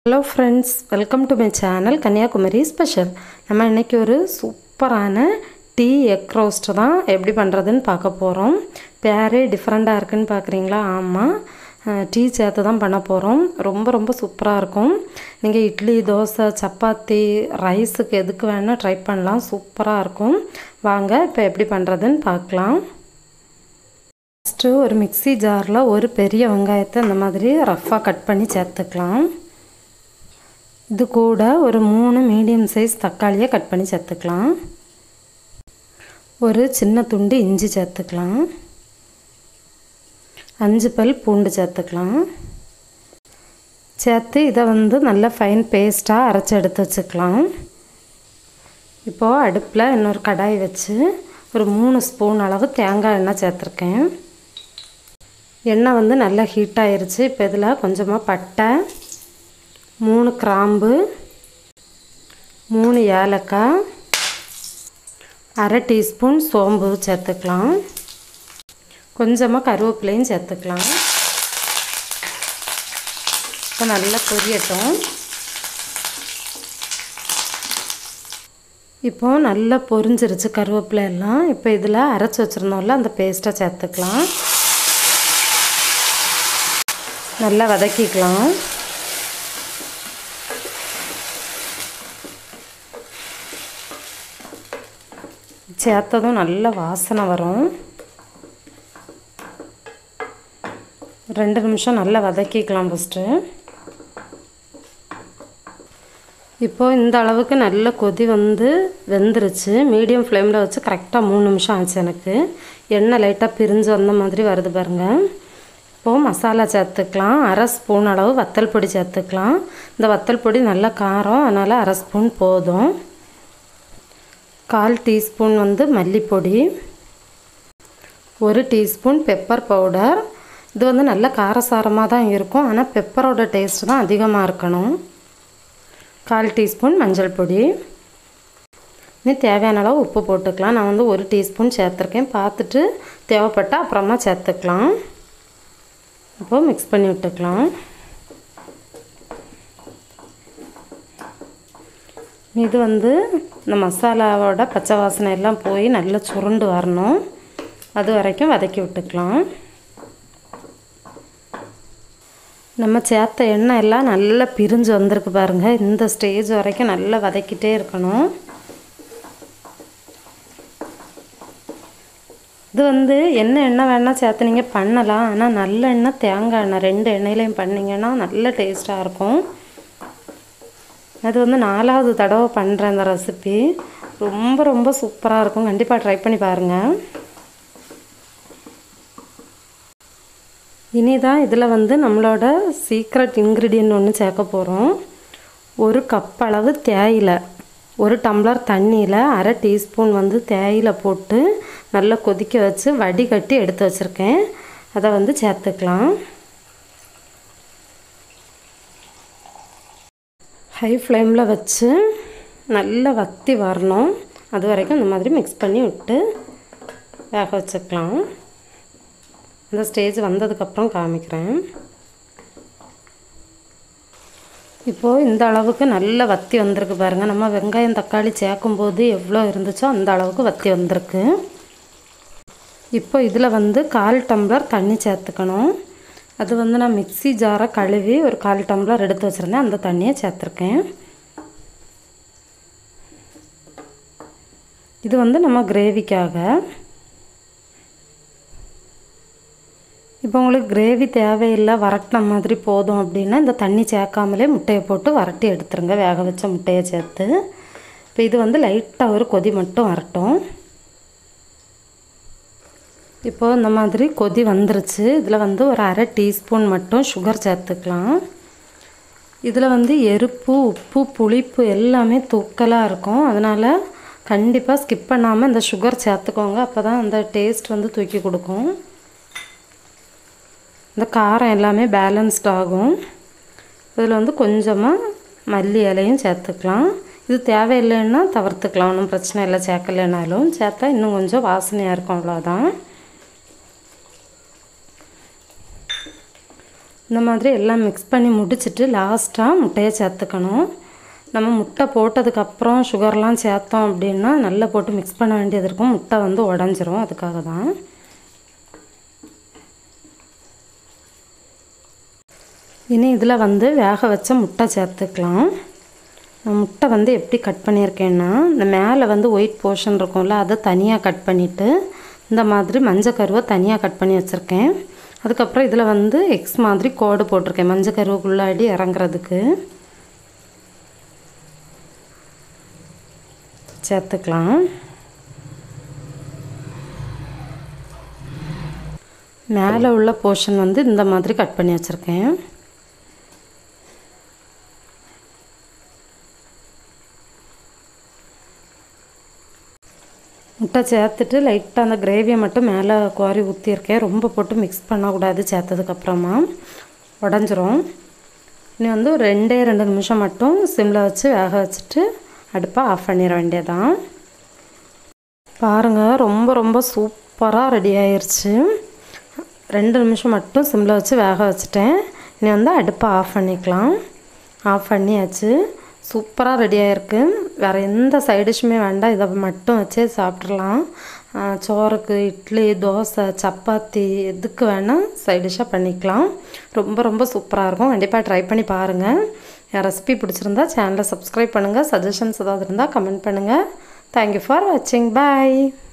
hello friends welcome to my channel Kanyakumari special நம்ம இன்றைக்கி ஒரு சூப்பரான டீ எக் ரோஸ்ட் தான் எப்படி பண்ணுறதுன்னு பார்க்க போகிறோம் பேரே டிஃப்ரெண்ட்டாக இருக்குன்னு பார்க்குறீங்களா ஆமாம் டீ சேர்த்து தான் பண்ண போகிறோம் ரொம்ப ரொம்ப சூப்பராக இருக்கும் நீங்கள் இட்லி தோசை சப்பாத்தி ரைஸுக்கு எதுக்கு வேணால் ட்ரை பண்ணலாம் சூப்பராக இருக்கும் வாங்க இப்போ எப்படி பண்ணுறதுன்னு பார்க்கலாம் ஃபஸ்ட்டு ஒரு மிக்ஸி ஜாரில் ஒரு பெரிய வெங்காயத்தை இந்த மாதிரி ரஃப்பாக கட் பண்ணி சேர்த்துக்கலாம் இது கூட ஒரு மூணு மீடியம் சைஸ் தக்காளியை கட் பண்ணி சேர்த்துக்கலாம் ஒரு சின்ன துண்டு இஞ்சி சேர்த்துக்கலாம் அஞ்சு பல் பூண்டு சேர்த்துக்கலாம் சேர்த்து இதை வந்து நல்லா ஃபைன் பேஸ்ட்டாக அரைச்சி எடுத்து வச்சுக்கலாம் இப்போது அடுப்பில் இன்னொரு கடாய் வச்சு ஒரு மூணு ஸ்பூன் அளவு தேங்காய் எண்ணெய் சேர்த்துருக்கேன் எண்ணெய் வந்து நல்லா ஹீட் ஆயிருச்சு இப்போ இதில் கொஞ்சமாக பட்டை மூணு கிராம்பு மூணு ஏலக்காய் அரை டீஸ்பூன் சோம்பு சேர்த்துக்கலாம் கொஞ்சமாக கருவேப்பிலையும் சேர்த்துக்கலாம் இப்போ நல்லா பொரியட்டும் இப்போது நல்லா பொரிஞ்சிருச்சு கருவேப்பிலை எல்லாம் இப்போ இதில் அரைச்சி வச்சுருந்தோம்ல அந்த பேஸ்ட்டை சேர்த்துக்கலாம் நல்லா வதக்கிக்கலாம் சேர்த்ததும் நல்ல வாசனை வரும் ரெண்டு நிமிஷம் நல்லா வதக்கிக்கலாம் ஃபஸ்ட்டு இப்போது இந்த அளவுக்கு நல்ல கொதி வந்து வெந்துருச்சு மீடியம் ஃப்ளேமில் வச்சு கரெக்டாக மூணு நிமிஷம் ஆச்சு எனக்கு எண்ணெய் லைட்டாக பிரிஞ்சு வந்த மாதிரி வருது பாருங்கள் இப்போது மசாலா சேர்த்துக்கலாம் அரை ஸ்பூன் அளவு வத்தல் பொடி சேர்த்துக்கலாம் இந்த வத்தல் பொடி நல்லா காரம் அதனால் அரை ஸ்பூன் போதும் கால் டீஸ்பூன் வந்து மல்லிப்பொடி ஒரு டீஸ்பூன் பெப்பர் பவுடர் இது வந்து நல்ல காரசாரமாக தான் இருக்கும் ஆனால் பெப்பரோட டேஸ்ட் தான் அதிகமாக இருக்கணும் கால் டீஸ்பூன் மஞ்சள் பொடி நீ தேவையான அளவு உப்பு போட்டுக்கலாம் நான் வந்து ஒரு டீஸ்பூன் சேர்த்துருக்கேன் பார்த்துட்டு தேவைப்பட்டால் அப்புறமா சேர்த்துக்கலாம் இப்போது மிக்ஸ் பண்ணி விட்டுக்கலாம் இது வந்து இந்த மசாலாவோட பச்சை வாசனை எல்லாம் போய் நல்லா சுருண்டு வரணும் அது வரைக்கும் வதக்கி விட்டுக்கலாம் நம்ம சேர்த்த எண்ணெய் எல்லாம் நல்லா பிரிஞ்சு வந்திருக்கு பாருங்கள் இந்த ஸ்டேஜ் வரைக்கும் நல்லா வதக்கிட்டே இருக்கணும் இது வந்து என்ன எண்ணெய் வேணால் சேர்த்து நீங்கள் பண்ணலாம் ஆனால் நல்ல எண்ணெய் தேங்காய் எண்ணெய் ரெண்டு எண்ணெயிலையும் பண்ணிங்கன்னா நல்ல டேஸ்ட்டாக இருக்கும் அது வந்து நாலாவது தடவை பண்ணுறேன் அந்த ரெசிபி ரொம்ப ரொம்ப சூப்பராக இருக்கும் கண்டிப்பாக ட்ரை பண்ணி பாருங்கள் இனி தான் இதில் வந்து நம்மளோட சீக்ரெட் இன்க்ரீடியன்ட் ஒன்று சேர்க்க போகிறோம் ஒரு கப் அளவு தேயிலை ஒரு டம்ளர் தண்ணியில் அரை டீஸ்பூன் வந்து தேயிலை போட்டு நல்லா கொதிக்க வச்சு வடிகட்டி எடுத்து வச்சுருக்கேன் அதை வந்து சேர்த்துக்கலாம் ஹை ஃப்ளேமில் வச்சு நல்லா வத்தி வரணும் அது வரைக்கும் இந்த மாதிரி மிக்ஸ் பண்ணி விட்டு வேக வச்சுக்கலாம் இந்த ஸ்டேஜ் வந்ததுக்கப்புறம் காமிக்கிறேன் இப்போது இந்த அளவுக்கு நல்ல வத்தி வந்திருக்கு பாருங்கள் நம்ம வெங்காயம் தக்காளி சேர்க்கும்போது எவ்வளோ இருந்துச்சோ அந்த அளவுக்கு வத்தி வந்திருக்கு இப்போ இதில் வந்து கால் டம்ளர் தண்ணி சேர்த்துக்கணும் அது வந்து நான் மிக்ஸி ஜாரை கழுவி ஒரு கால் டம்ளர் எடுத்து வச்சுருந்தேன் அந்த தண்ணியை சேர்த்துருக்கேன் இது வந்து நம்ம கிரேவிக்காக இப்போ உங்களுக்கு கிரேவி தேவையில்லை வரட்டின மாதிரி போதும் அப்படின்னா இந்த தண்ணி சேர்க்காமலே முட்டையை போட்டு வரட்டி எடுத்துருங்க வேக வச்ச முட்டையை சேர்த்து இப்போ இது வந்து லைட்டாக ஒரு கொதி மட்டும் வரட்டும் இப்போது இந்த மாதிரி கொதி வந்துருச்சு இதில் வந்து ஒரு அரை டீஸ்பூன் மட்டும் சுகர் சேர்த்துக்கலாம் இதில் வந்து எருப்பு உப்பு புளிப்பு எல்லாமே தூக்கலாக இருக்கும் அதனால் கண்டிப்பாக ஸ்கிப் பண்ணாமல் இந்த சுகர் சேர்த்துக்கோங்க அப்போ தான் அந்த டேஸ்ட் வந்து தூக்கி கொடுக்கும் இந்த காரம் எல்லாமே பேலன்ஸ்ட் ஆகும் இதில் வந்து கொஞ்சமாக மல்லி இலையும் சேர்த்துக்கலாம் இது தேவையில்லைன்னா தவிர்த்துக்கலாம் ஒன்றும் பிரச்சனை இல்லை சேர்க்கலைனாலும் சேர்த்தா இன்னும் கொஞ்சம் வாசனையாக இருக்கும் அவ்வளோதான் இந்த மாதிரி எல்லாம் மிக்ஸ் பண்ணி முடிச்சுட்டு லாஸ்ட்டாக முட்டையை சேர்த்துக்கணும் நம்ம முட்டை போட்டதுக்கப்புறம் சுகர்லாம் சேர்த்தோம் அப்படின்னா நல்லா போட்டு மிக்ஸ் பண்ண வேண்டியது இருக்கும் முட்டை வந்து உடஞ்சிரும் அதுக்காக தான் இனி இதில் வந்து வேக வச்ச முட்டை சேர்த்துக்கலாம் நான் முட்டை வந்து எப்படி கட் பண்ணியிருக்கேன்னா இந்த மேலே வந்து ஒயிட் போர்ஷன் இருக்கும்ல அதை தனியாக கட் பண்ணிவிட்டு இந்த மாதிரி மஞ்சள் கருவை தனியாக கட் பண்ணி வச்சுருக்கேன் அதுக்கப்புறம் இதில் வந்து எக்ஸ் மாதிரி கோடு போட்டிருக்கேன் மஞ்சள் கருவுக்குள்ளாடி இறங்குறதுக்கு சேர்த்துக்கலாம் மேலே உள்ள போர்ஷன் வந்து இந்த மாதிரி கட் பண்ணி வச்சுருக்கேன் முட்டை சேர்த்துட்டு லைட்டாக அந்த கிரேவியை மட்டும் மேலே குவாரி ஊற்றியிருக்கேன் ரொம்ப போட்டு மிக்ஸ் பண்ணக்கூடாது சேர்த்ததுக்கப்புறமா உடஞ்சிரும் இனி வந்து ஒரு ரெண்டே ரெண்டு நிமிஷம் மட்டும் சிம்மில் வச்சு வேக வச்சுட்டு அடுப்பை ஆஃப் பண்ணிட வேண்டியதான் பாருங்கள் ரொம்ப ரொம்ப சூப்பராக ரெடி ஆயிடுச்சு ரெண்டு நிமிஷம் மட்டும் சிம்மில் வச்சு வேக வச்சுட்டேன் இனி வந்து அடுப்பை ஆஃப் பண்ணிக்கலாம் ஆஃப் பண்ணியாச்சு சூப்பராக ரெடி ஆகிருக்கு வேறு எந்த சைடிஷுமே வேண்டாம் இதை மட்டும் வச்சே சாப்பிட்றலாம் சோறுக்கு இட்லி தோசை சப்பாத்தி எதுக்கு வேணால் சைடிஷாக பண்ணிக்கலாம் ரொம்ப ரொம்ப சூப்பராக இருக்கும் கண்டிப்பாக ட்ரை பண்ணி பாருங்கள் என் ரெசிபி பிடிச்சிருந்தா சேனலை சப்ஸ்கிரைப் பண்ணுங்கள் சஜஷன்ஸ் ஏதாவது இருந்தால் கமெண்ட் பண்ணுங்கள் தேங்க்யூ ஃபார் வாட்சிங் பாய்